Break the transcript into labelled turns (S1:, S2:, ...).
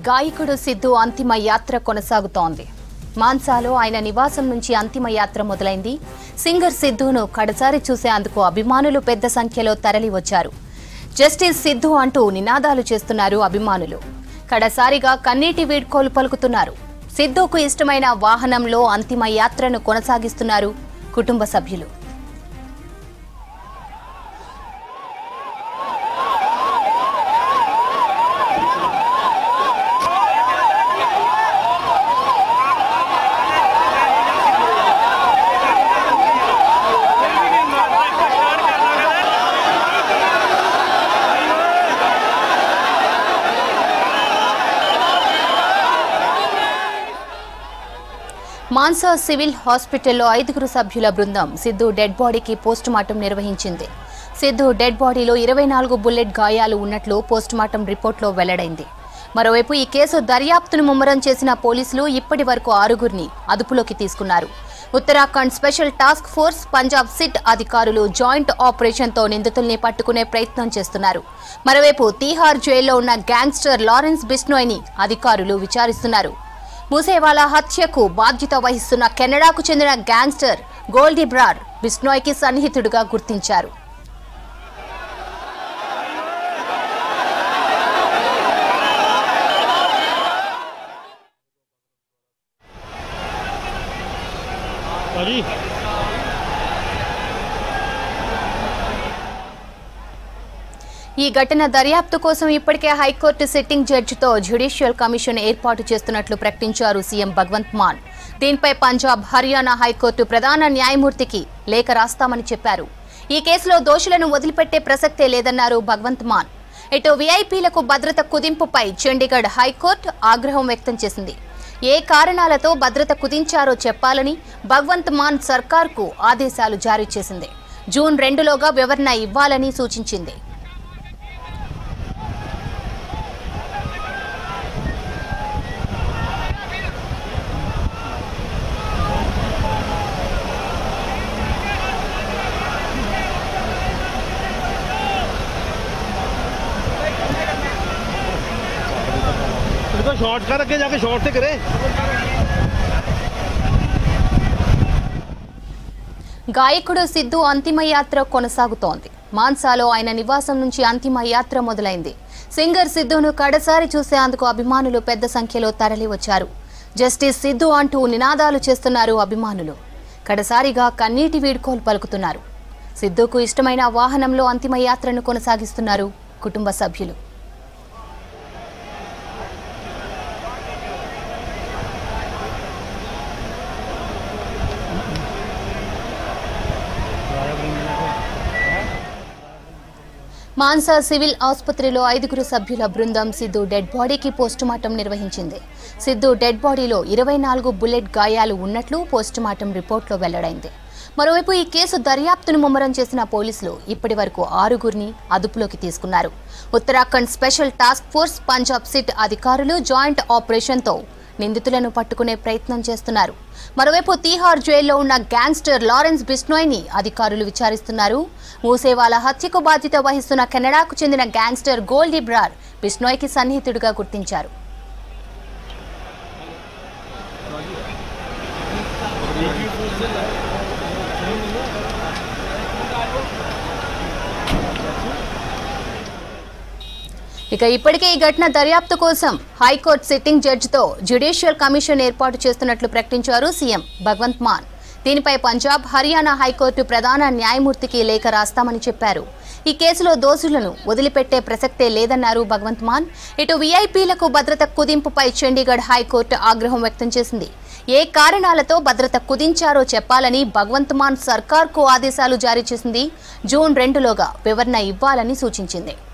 S1: గాయకుడు సిద్ధు అంతిమ యాత్ర కొనసాగుతోంది మాన్సాలో ఆయన నివాసం నుంచి అంతిమ యాత్ర మొదలైంది సింగర్ సిద్ధును కడసారి చూసేందుకు అభిమానులు పెద్ద సంఖ్యలో తరలి వచ్చారు జస్టిస్ సిద్ధు అంటూ నినాదాలు చేస్తున్నారు అభిమానులు కడసారిగా కన్నీటి వీడ్కోలు పలుకుతున్నారు సిద్ధుకు ఇష్టమైన వాహనంలో అంతిమ యాత్రను కొనసాగిస్తున్నారు కుటుంబ సభ్యులు మాన్సా సివిల్ హాస్పిటల్లో ఐదుగురు సభ్యుల బృందం సిద్ధు డెడ్ బాడీకి పోస్టుమార్టం నిర్వహించింది సిద్ధు డెడ్ బాడీలో ఇరవై నాలుగు బుల్లెట్ గాయాలు ఉన్నట్లు పోస్టుమార్టం రిపోర్ట్లో వెల్లడైంది మరోవైపు ఈ కేసు దర్యాప్తును ముమ్మరం చేసిన పోలీసులు ఇప్పటి వరకు ఆరుగురిని అదుపులోకి తీసుకున్నారు Uttarakhand special task force Punjab SIT అధికారులు జాయింట్ ఆపరేషన్తో నిందితుల్ని పట్టుకునే ప్రయత్నం చేస్తున్నారు మరోవైపు తీహార్ జైల్లో ఉన్న గ్యాంగ్స్టర్ లారెన్స్ బిష్నోయ్ని అధికారులు విచారిస్తున్నారు మూసేవాలా హత్యకు బాధ్యత వహిస్తున్న కెనడాకు చెందిన గ్యాంగ్స్టర్ గోల్డీ బ్రార్ బిష్నోయ్కి సన్నిహితుడిగా గుర్తించారు
S2: ਭਾਜੀ
S1: ఈ ఘటన దర్యాప్తు కోసం ఇప్పటికే హైకోర్టు సిట్టింగ్ జడ్జితో జ్యుడిషియల్ కమిషన్ ఏర్పాటు చేస్తున్నట్లు ప్రకటించారు సీఎం భగవంత్ మాన్ దీనిపై పంజాబ్ హర్యానా హైకోర్టు ప్రధాన న్యాయమూర్తికి లేఖ రాస్తామని చెప్పారు ఈ కేసులో దోషులను వదిలిపెట్టే ప్రసక్తే లేదన్నారు భగవంత్ మాన్ ఇటు వీఐపీలకు భద్రత కుదింపుపై చండీగఢ్ హైకోర్టు ఆగ్రహం వ్యక్తం చేసింది ఏ కారణాలతో భద్రత కుదించారో చెప్పాలని భగవంత్ మాన్ సర్కార్కు ఆదేశాలు జారీ చేసింది జూన్ రెండులోగా వివరణ ఇవ్వాలని సూచించింది
S2: इसको शॉर्ट कर अगे जाके शॉर्ट से करे
S1: గాయకుడు సిద్ధు అంతిమ యాత్ర కొనసాగుతోంది మాన్సాలో ఆయన నివాసం నుంచి అంతిమ యాత్ర మొదలైంది సింగర్ సిద్ధును కడసారి చూసేందుకు అభిమానులు పెద్ద సంఖ్యలో తరలి వచ్చారు జస్టిస్ సిద్ధు అంటూ నినాదాలు చేస్తున్నారు అభిమానులు కడసారిగా కన్నీటి వీడ్కోలు పలుకుతున్నారు సిద్ధుకు ఇష్టమైన వాహనంలో అంతిమ యాత్రను కొనసాగిస్తున్నారు కుటుంబ సభ్యులు మాన్సా సివిల్ ఆసుపత్రిలో ఐదుగురు సభ్యుల బృందం సిద్ధు డెడ్ బాడీకి పోస్టుమార్టం నిర్వహించింది సిద్ధు డెడ్ బాడీలో ఇరవై నాలుగు బుల్లెట్ గాయాలు ఉన్నట్లు పోస్టుమార్టం రిపోర్ట్లో వెల్లడైంది మరోవైపు ఈ కేసు దర్యాప్తును ముమ్మరం చేసిన పోలీసులు ఇప్పటి వరకు ఆరుగురిని అదుపులోకి తీసుకున్నారు Uttarakhand special task force Punjab SIT అధికారులు జాయింట్ ఆపరేషన్తో నిందితులను పట్టుకునే ప్రయత్నం చేస్తున్నారు మరోవైపు తీహార్ జైల్లో ఉన్న గ్యాంగ్స్టర్ లారెన్స్ బిష్నోయ్ని అధికారులు విచారిస్తున్నారు మూసేవాల హత్యకు బాధ్యత వహిస్తున్న కెనడాకు చెందిన గ్యాంగ్స్టర్ గోల్డీ బ్రార్ బిష్నోయ్కి సన్నిహితుడిగా గుర్తించారు ఇక ఇప్పటికే ఈ ఘటన దర్యాప్తు కోసం హైకోర్టు సిట్టింగ్ జడ్జితో జ్యుడిషియల్ కమిషన్ ఏర్పాటు చేస్తున్నట్లు ప్రకటించారు సీఎం భగవంత్ మాన్ దీనిపై పంజాబ్ హర్యానా హైకోర్టు ప్రధాన న్యాయమూర్తికి లేఖ రాస్తామని చెప్పారు ఈ కేసులో దోషులను వదిలిపెట్టే ప్రసక్తే లేదన్నారు భగవంత్ మాన్ ఇటు వీఐపీలకు భద్రత కుదింపుపై చండీగఢ్ హైకోర్టు ఆగ్రహం వ్యక్తం చేసింది ఏ కారణాలతో భద్రత కుదించారో చెప్పాలని భగవంత్ మాన్ సర్కార్కు ఆదేశాలు జారీ చేసింది జూన్ రెండులోగా వివరణ ఇవ్వాలని సూచించింది